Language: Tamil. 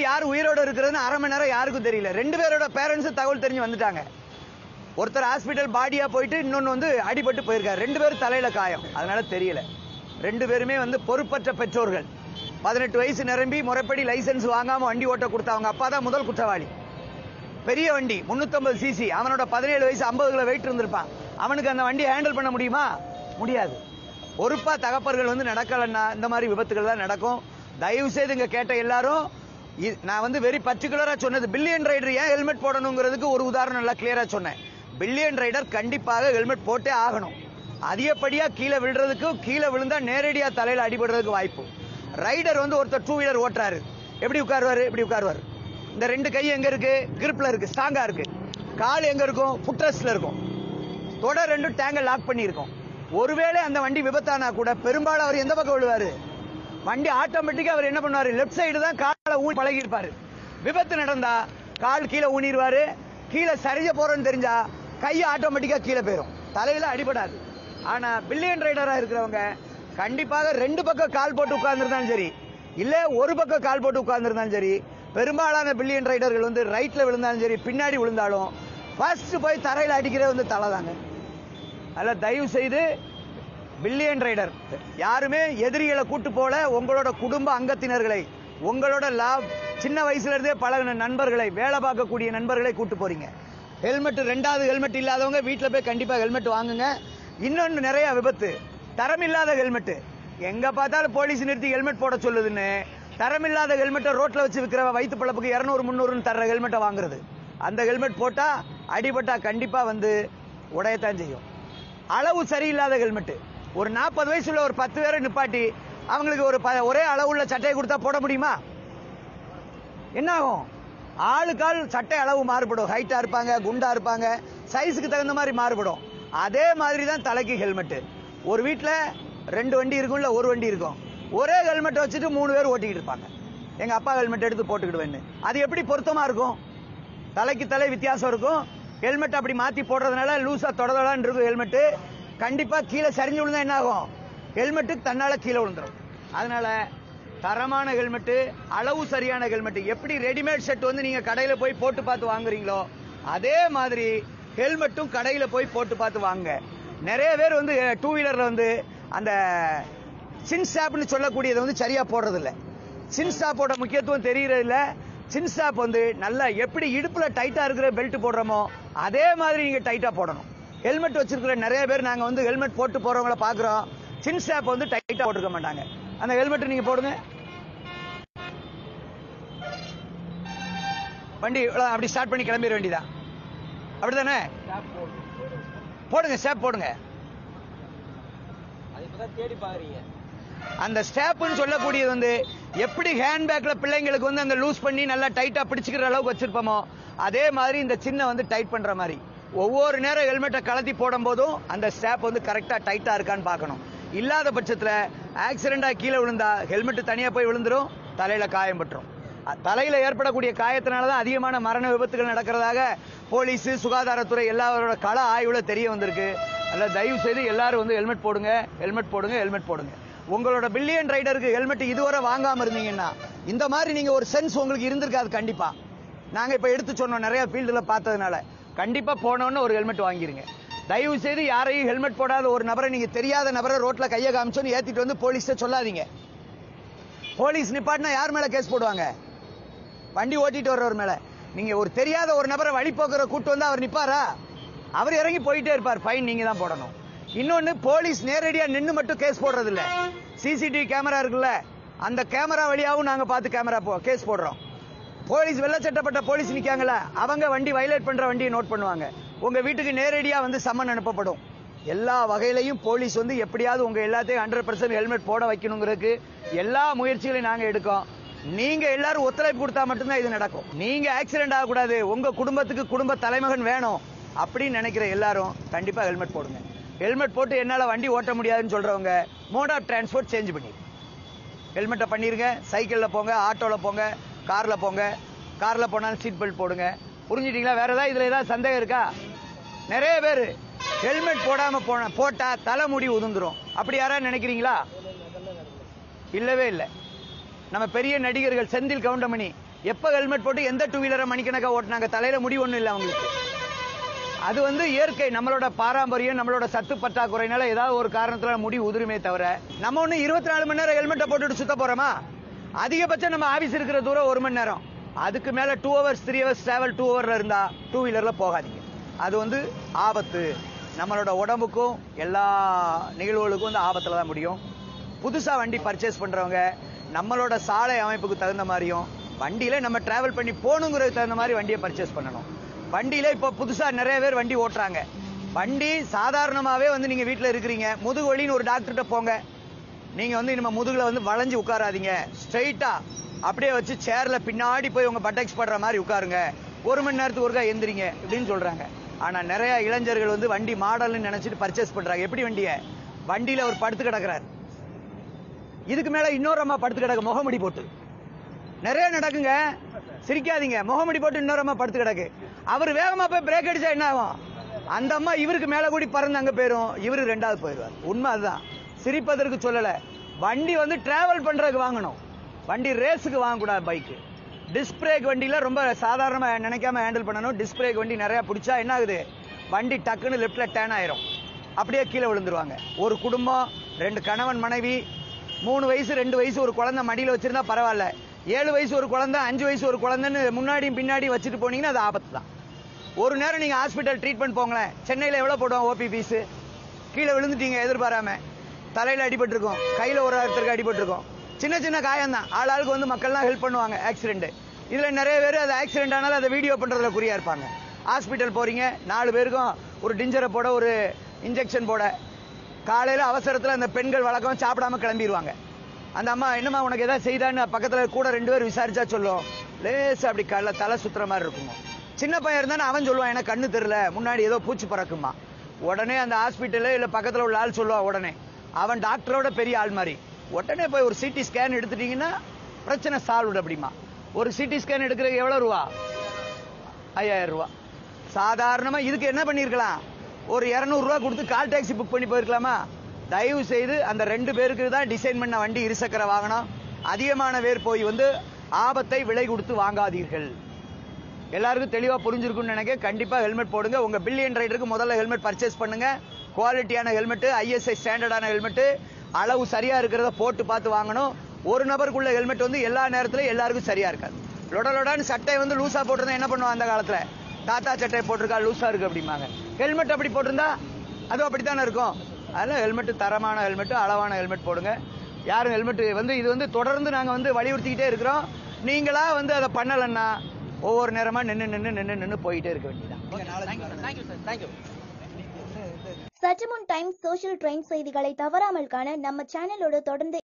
யார் உயிரோட இருக்கிறதுன்னு அரை மணி நேரம் யாருக்கும் தெரியல ரெண்டு பேரோட பேரண்ட்ஸ் தகவல் தெரிஞ்சு வந்துட்டாங்க ஒருத்தர் ஹாஸ்பிட்டல் பாடியா போயிட்டு இன்னொன்னு வந்து அடிபட்டு போயிருக்காரு ரெண்டு பேரும் தலையில காயம் அதனால தெரியல ரெண்டு பேருமே வந்து பொறுப்பற்ற பெற்றோர்கள் பதினெட்டு வயசு நிரம்பி முறைப்படி லைசென்ஸ் வாங்காம வண்டி ஓட்ட கொடுத்த அவங்க அப்பா தான் முதல் குற்றவாளி பெரிய வண்டி 350 சிசி அவனோட பதினேழு வயசு 50 கிலோ வெயிட் இருந்திருப்பான் அவனுக்கு அந்த வண்டி ஹேண்டில் பண்ண முடியுமா முடியாது பொறுப்பா தகப்பர்கள் வந்து நடக்கலன்னா இந்த மாதிரி விபத்துகள் தான் நடக்கும் தயவு செய்து இங்க கேட்ட எல்லாரும் இ- நான் வந்து வெரி பர்டிகுலரா சொன்னது பில்லியன் ரைடர் ஏன் ஹெல்மெட் போடணுங்கிறதுக்கு ஒரு உதாரணம் நல்லா கிளியரா சொன்னேன் பில்லியன் ரைடர் கண்டிப்பாக ஹெல்மெட் போட்டே ஆகணும் அதிகப்படியா கீழே விழுறதுக்கு கீழே விழுந்தா நேரடியா தலையில அடிபடுறதுக்கு வாய்ப்பு ரைடர் வந்து ஒருத்தர் டூ வீலர் ஓட்டுறாரு எப்படி உட்காருவாரு எப்படி உட்காருவாரு இந்த ரெண்டு கை எங்க இருக்கு கிரிப்ல இருக்கு ஸ்ட்ராங்கா இருக்கு கால் எங்க இருக்கும் ஃபுட்ரஸ்ட்ல இருக்கும் தொட ரெண்டும் டேங்க லாக் பண்ணியிருக்கோம் ஒருவேளை அந்த வண்டி விபத்தானா கூட பெரும்பாலும் அவர் எந்த பக்கம் விழுவாரு வண்டி ஆட்டோமேட்டிக்கா அவர் என்ன பண்ணுவாரு லெஃப்ட் சைடு தான் காலை ஊனி பழகி இருப்பாரு விபத்து நடந்தா கால் கீழே ஊனிடுவாரு கீழே சரிஞ்ச போறோம்னு தெரிஞ்சா கை ஆட்டோமேட்டிக்கா கீழே போயிடும் தலையில அடிபடாது ஆனா பில்லியன் ரைடரா இருக்கிறவங்க கண்டிப்பாக ரெண்டு பக்கம் கால் போட்டு உட்கார்ந்துருந்தாலும் சரி இல்ல ஒரு பக்கம் கால் போட்டு உட்கார்ந்துருந்தாலும் சரி பெரும்பாலான பில்லியன் ரைடர்கள் வந்து ரைட்ல விழுந்தாலும் சரி பின்னாடி விழுந்தாலும் ஃபர்ஸ்ட் போய் தரையில அடிக்கிறது வந்து தலை தாங்க அதில் தயவு செய்து பில்லியன் ரைடர் யாருமே எதிரிகளை கூட்டு போல உங்களோட குடும்ப அங்கத்தினர்களை உங்களோட லாப் சின்ன வயசுல இருந்தே பழகின நண்பர்களை வேலை பார்க்கக்கூடிய நண்பர்களை கூட்டு போறீங்க ஹெல்மெட் ரெண்டாவது ஹெல்மெட் இல்லாதவங்க வீட்ல போய் கண்டிப்பா ஹெல்மெட் வாங்குங்க இன்னொன்னு நிறைய விபத்து தரமில்லாத ஹெல்மெட் எங்க பார்த்தாலும் போலீஸ் நிறுத்தி ஹெல்மெட் போட சொல்லுதுன்னு தரமில்லாத ஹெல்மெட்டை ரோட்ல வச்சு விற்கிற வயிற்று பழப்புக்கு இருநூறு முந்நூறுன்னு தர்ற ஹெல்மெட்டை வாங்குறது அந்த ஹெல்மெட் போட்டா அடிபட்டா கண்டிப்பா வந்து உடையத்தான் செய்யும் அளவு சரியில்லாத ஹெல்மெட் ஒரு நாற்பது வயசுல ஒரு பத்து பேரை நிப்பாட்டி அவங்களுக்கு ஒரு ப- ஒரே அளவுள்ள சட்டையை கொடுத்தா போட முடியுமா என்ன ஆகும் ஆளுக்கால் சட்டை அளவு மாறுபடும் ஹைட்டா இருப்பாங்க குண்டா இருப்பாங்க சைஸுக்கு தகுந்த மாதிரி மாறுபடும் அதே மாதிரி தான் தலைக்கு ஹெல்மெட் ஒரு வீட்ல ரெண்டு வண்டி இருக்கும் இல்ல ஒரு வண்டி இருக்கும் ஒரே ஹெல்மெட் வச்சுட்டு மூணு பேர் ஓட்டிக்கிட்டு இருப்பாங்க எங்க அப்பா ஹெல்மெட் எடுத்து போட்டுக்கிடுவேன்னு அது எப்படி பொருத்தமா இருக்கும் தலைக்கு தலை வித்தியாசம் இருக்கும் ஹெல்மெட் அப்படி மாத்தி போடுறதுனால லூசா தொடதலான்னு இருக்கும் ஹெல்மெட் கண்டிப்பா கீழே சரிஞ்சு விழுந்தா என்ன ஆகும் ஹெல்மெட்டு தன்னால கீழே விழுந்துரும் அதனால தரமான ஹெல்மெட் அளவு சரியான ஹெல்மெட் எப்படி ரெடிமேட் செட் வந்து நீங்க கடையில போய் போட்டு பார்த்து வாங்குறீங்களோ அதே மாதிரி ஹெல்மெட்டும் கடையில போய் போட்டு பார்த்து வாங்க நிறைய பேர் வந்து டூ வீலர்ல வந்து அந்த சின் ஸ்டாப்னு சொல்லக்கூடியதை வந்து சரியா போடுறது இல்ல சின் ஸ்டாப்போட முக்கியத்துவம் தெரியறது இல்ல சின் ஸ்டாப் வந்து நல்லா எப்படி இடுப்புல டைட்டா இருக்கிற பெல்ட் போடுறோமோ அதே மாதிரி நீங்க டைட்டா போடணும் ஹெல்மெட் வச்சிருக்கிற நிறைய பேர் நாங்க வந்து ஹெல்மெட் போட்டு போறவங்கள பாக்குறோம் சின் ஸ்டாப் வந்து டைட்டா போட்டுக்க மாட்டாங்க அந்த ஹெல்மெட் நீங்க போடுங்க வண்டி இவ்வளவு அப்படி ஸ்டார்ட் பண்ணி கிளம்பிட வேண்டியதான் அப்படிதானே போடுங்க ஸ்டாப் போடுங்க அது இப்பதான் தேடி பாக்குறீங்க அந்த ஸ்டாப்னு சொல்லக்கூடியது வந்து எப்படி ஹேண்ட்பேக்ல பிள்ளைங்களுக்கு வந்து அங்க லூஸ் பண்ணி நல்லா டைட்டா பிடிச்சிக்கிற அளவுக்கு வச்சிருப்போமோ அதே மாதிரி இந்த சின்ன வந்து டைட் பண்ற மாதிரி ஒவ்வொரு நேரம் ஹெல்மெட்டை கலத்தி போடும் போதும் அந்த ஸ்டாப் வந்து கரெக்டா டைட்டா இருக்கான்னு பார்க்கணும் இல்லாத பட்சத்துல ஆக்சிடென்டா கீழே விழுந்தா ஹெல்மெட் தனியா போய் விழுந்துரும் தலையில காயம் பட்டுரும் அ- தலையில ஏற்படக்கூடிய காயத்தினால தான் அதிகமான மரண விபத்துகள் நடக்கிறதாக போலீஸ் சுகாதாரத்துறை எல்லாரோட கள ஆய்வுல தெரிய வந்திருக்கு அதனால தயவு செய்து எல்லாரும் வந்து ஹெல்மெட் போடுங்க ஹெல்மெட் போடுங்க ஹெல்மெட் போடுங்க உங்களோட பில்லியன் ரைடருக்கு ஹெல்மெட் இதுவரை வாங்காம இருந்தீங்கன்னா இந்த மாதிரி நீங்க ஒரு சென்ஸ் உங்களுக்கு இருந்திருக்காது கண்டிப்பா நாங்க இப்ப எடுத்து சொன்னோம் நிறைய ஃபீல்டுல பார்த்ததுனால கண்டிப்பா போனோன்னு ஒரு ஹெல்மெட் வாங்கிருங்க தயவு செய்து யாரையும் ஹெல்மெட் போடாத ஒரு நபரை நீங்க தெரியாத நபரை ரோட்ல கையை காமிச்சோன்னு ஏத்திட்டு வந்து போலீஸ்ட சொல்லாதீங்க போலீஸ் நிப்பாட்டினா யார் மேல கேஸ் போடுவாங்க வண்டி ஓட்டிட்டு வர்றவர் மேல நீங்க ஒரு தெரியாத ஒரு நபரை வழி போக்குற கூட்டு வந்து அவர் நிப்பாரா அவர் இறங்கி போயிட்டே இருப்பார் ஃபைன் நீங்க தான் போடணும் இன்னொன்னு போலீஸ் நேரடியா நின்னு மட்டும் கேஸ் போடுறது இல்ல சிசிடிவி கேமரா இருக்குல்ல அந்த கேமரா வழியாவும் நாங்க பார்த்து கேமரா போ கேஸ் போடுறோம் போலீஸ் வெள்ளச்சட்டப்பட்ட போலீஸ் நிக்காங்கல்ல அவங்க வண்டி வயலேட் பண்ற வண்டியை நோட் பண்ணுவாங்க உங்க வீட்டுக்கு நேரடியா வந்து சம்மன் அனுப்பப்படும் எல்லா வகையிலையும் போலீஸ் வந்து எப்படியாவது உங்க எல்லாத்தையும் ஹண்ட்ரட் பர்சன்ட் ஹெல்மெட் போட வைக்கணுங்கிறதுக்கு எல்லா முயற்சிகளையும் நாங்க எடுக்கோம் நீங்க எல்லாரும் ஒத்துழைப்பு கொடுத்தா மட்டும்தான் இது நடக்கும் நீங்க ஆக்சிடென்ட் ஆகக்கூடாது உங்க குடும்பத்துக்கு குடும்ப தலைமகன் வேணும் அப்படின்னு நினைக்கிற எல்லாரும் கண்டிப்பா ஹெல்மெட் போடுங்க ஹெல்மெட் போட்டு என்னால வண்டி ஓட்ட முடியாதுன்னு சொல்றவங்க மோட் ஆஃப் டிரான்ஸ்போர்ட் சேஞ்ச் பண்ணி ஹெல்மெட்டை பண்ணிருங்க சைக்கிள்ல போங்க ஆட்டோல போங்க கார்ல போங்க கார்ல போனாலும் சீட் பெல்ட் போடுங்க புரிஞ்சுட்டீங்களா வேற ஏதாவது இதுல ஏதாவது சந்தேகம் இருக்கா நிறைய பேர் ஹெல்மெட் போடாம போன போட்டா தலைமுடி உதிர்ந்துரும் அப்படி யாராவது நினைக்கிறீங்களா இல்லவே இல்லை நம்ம பெரிய நடிகர்கள் செந்தில் கவுண்டமணி எப்ப ஹெல்மெட் போட்டு எந்த டூ வீலரை மணிக்கணக்கா ஓட்டினாங்க தலையில முடி ஒண்ணும் இல்ல அவங்களுக்கு அது வந்து இயற்கை நம்மளோட பாரம்பரியம் நம்மளோட சத்து பற்றாக்குறைனால ஏதாவது ஒரு காரணத்துல முடி உதிருமே தவிர நம்ம ஒண்ணு இருபத்தி நாலு மணி நேரம் ஹெல்மெட்டை போட்டுட்டு சுத்த போறோமா அதிகபட்சம் நம்ம ஆபீஸ் இருக்கிற தூரம் ஒரு மணி நேரம் அதுக்கு மேல two hours three hours travel two ஹவர்ல இருந்தா டூ வீலர்ல போகாதீங்க அது வந்து ஆபத்து நம்மளோட உடம்புக்கும் எல்லா நிகழ்வுகளுக்கும் வந்து ஆபத்துல தான் முடியும் புதுசா வண்டி பர்ச்சேஸ் பண்றவங்க நம்மளோட சாலை அமைப்புக்கு தகுந்த மாதிரியும் வண்டியில நம்ம டிராவல் பண்ணி போகணுங்கிறதுக்கு தகுந்த மாதிரி வண்டியை பர்ச்சேஸ் பண்ணணும் வண்டியில இப்போ புதுசா நிறைய பேர் வண்டி ஓட்டுறாங்க வண்டி சாதாரணமாவே வந்து நீங்க வீட்ல இருக்கிறீங்க முதுகு வலின்னு ஒரு டாக்டர்கிட்ட போங்க நீங்க வந்து இனிமே முதுகுல வந்து வளைஞ்சு உட்காராதீங்க ஸ்ட்ரைட்டா அப்படியே வச்சு சேர்ல பின்னாடி போய் உங்க பட்டெக்ஸ் படுற மாதிரி உட்காருங்க ஒரு மணி நேரத்துக்கு ஒருக்கா எந்திரிங்க இப்படின்னு சொல்றாங்க ஆனா நிறைய இளைஞர்கள் வந்து வண்டி மாடல்னு நினைச்சிட்டு பர்ச்சேஸ் பண்றாங்க எப்படி வண்டிய வண்டியில ஒரு படுத்து கிடக்குறாரு இதுக்கு மேல இன்னொரு அம்மா படுத்து கிடக்கு முகமுடி போட்டு நிறைய நடக்குங்க சிரிக்காதீங்க முகமுடி போட்டு இன்னொரு அம்மா படுத்து கிடக்கு அவர் வேகமா போய் பிரேக் அடிச்சா என்ன ஆகும் அந்த அம்மா இவருக்கு மேல கூடி பறந்து அங்க போயிரும் இவரு ரெண்டாவது போயிடுவார் உண்மை அதுதான் சிரிப்பதற்கு சொல்லல வண்டி வந்து டிராவல் பண்றதுக்கு வாங்கணும் வண்டி ரேஸுக்கு வாங்கக்கூடாது பைக்கு டிஸ்க் பிரேக் வண்டியில ரொம்ப சாதாரணமா நினைக்காம ஹேண்டில் பண்ணணும் டிஸ்க் பிரேக் வண்டி நிறைய பிடிச்சா என்ன ஆகுது வண்டி டக்குன்னு லெஃப்ட்ல டேன் ஆயிரும் அப்படியே கீழே விழுந்துருவாங்க ஒரு குடும்பம் ரெண்டு கணவன் மனைவி மூணு வயசு ரெண்டு வயசு ஒரு குழந்தை மடியில வச்சிருந்தா பரவாயில்ல ஏழு வயசு ஒரு குழந்தை அஞ்சு வயசு ஒரு குழந்தைன்னு முன்னாடியும் பின்னாடி வச்சுட்டு போனீங்கன்னா அது ஆபத்து தான் ஒரு நேரம் நீங்க ஹாஸ்பிட்டல் ட்ரீட்மெண்ட் போங்களேன் சென்னையில எவ்வளவு போடுவோம் ஓபி ஃபீஸ் கீழே விழுந்துட்டீங்க எதிர்பாராம தலையில அடிபட்டிருக்கும் கையில ஒரு ஒருத்தருக்கு அடிபட்டிருக்கும் சின்ன சின்ன காயம் தான் ஆள் ஆளுக்கு வந்து மக்கள்லாம் ஹெல்ப் பண்ணுவாங்க ஆக்சிடென்ட் இதுல நிறைய பேர் அது ஆக்சிடென்ட் ஆனாலும் அதை வீடியோ பண்றதுல குறியா இருப்பாங்க ஹாஸ்பிட்டல் போறீங்க நாலு பேருக்கும் ஒரு டிஞ்சரை போட ஒரு இன்ஜெக்ஷன் போட காலையில அவசரத்துல அந்த பெண்கள் வழக்கம் சாப்பிடாம கிளம்பிடுவாங்க அந்த அம்மா என்னம்மா உனக்கு ஏதாவது செய்தான்னு பக்கத்துல கூட ரெண்டு பேர் விசாரிச்சா சொல்லும் லேசா அப்படி கல்ல தலை சுத்துற மாதிரி இருக்குங்க சின்ன பையன் இருந்தானே அவன் சொல்லுவான் எனக்கு கண்ணு தெரியல முன்னாடி ஏதோ பூச்சி பறக்குமா உடனே அந்த ஹாஸ்பிட்டலு இல்ல பக்கத்துல உள்ள ஆள் சொல்லுவான் உடனே அவன் டாக்டரோட பெரிய ஆள் மாதிரி உடனே போய் ஒரு சிடி ஸ்கேன் எடுத்துட்டீங்கன்னா பிரச்சனை சால்வ் அப்படிமா ஒரு சிடி ஸ்கேன் எடுக்கிறதுக்கு எவ்வளவு ரூபா ஐயாயிரம் ரூபா சாதாரணமா இதுக்கு என்ன பண்ணிருக்கலாம் ஒரு 200 ரூபா கொடுத்து கால் டாக்ஸி புக் பண்ணி போயிருக்கலாமா தயவு செய்து அந்த ரெண்டு பேருக்கு தான் டிசைன் பண்ண வண்டி இருசக்கர வாகனம் அதிகமான பேர் போய் வந்து ஆபத்தை விலை கொடுத்து வாங்காதீர்கள் எல்லாருக்கும் தெளிவா புரிஞ்சிருக்கும்னு நினைக்க கண்டிப்பா ஹெல்மெட் போடுங்க உங்க பில்லியன் ரைடருக்கு முதல்ல ஹெல்மெட் பர்ச்சேஸ் பண்ணுங்க குவாலிட்டியான ஹெல்மெட் ஐஎஸ்ஐ ஸ்டாண்டர்டான ஹெல்மெட் அளவு சரியா இருக்கிறத போட்டு பார்த்து வாங்கணும் ஒரு நபருக்குள்ள ஹெல்மெட் வந்து எல்லா நேரத்திலும் எல்லாருக்கும் சரியா இருக்காது லொட லொடான்னு சட்டை வந்து லூசா போட்டிருந்தா என்ன பண்ணுவான் அந்த காலத்துல தாத்தா சட்டை போட்டிருக்கா லூசா இருக்கு அப்படிம்பாங்க ஹெல்மெட் அப்படி போட்டிருந்தா அதுவும் அப்படித்தானே இருக்கும் அதனால ஹெல்மெட் தரமான ஹெல்மெட் அளவான ஹெல்மெட் போடுங்க யாரும் ஹெல்மெட் வந்து இது வந்து தொடர்ந்து நாங்க வந்து வலியுறுத்திக்கிட்டே இருக்கிறோம் நீங்களா வந்து அதை பண்ணலைன்னா ஒவ்வொரு நேரமா நின்னு நின்னு நின்னு நின்னு போயிட்டே இருக்க வேண்டியதான் தேங்க்யூ சார் தேங்க்யூ சற்றுமுன் டைம்ஸ் சோஷியல் ட்ரெண்ட் செய்திகளை தவறாமல் காண நம்ம சேனலோடு தொடர்ந்து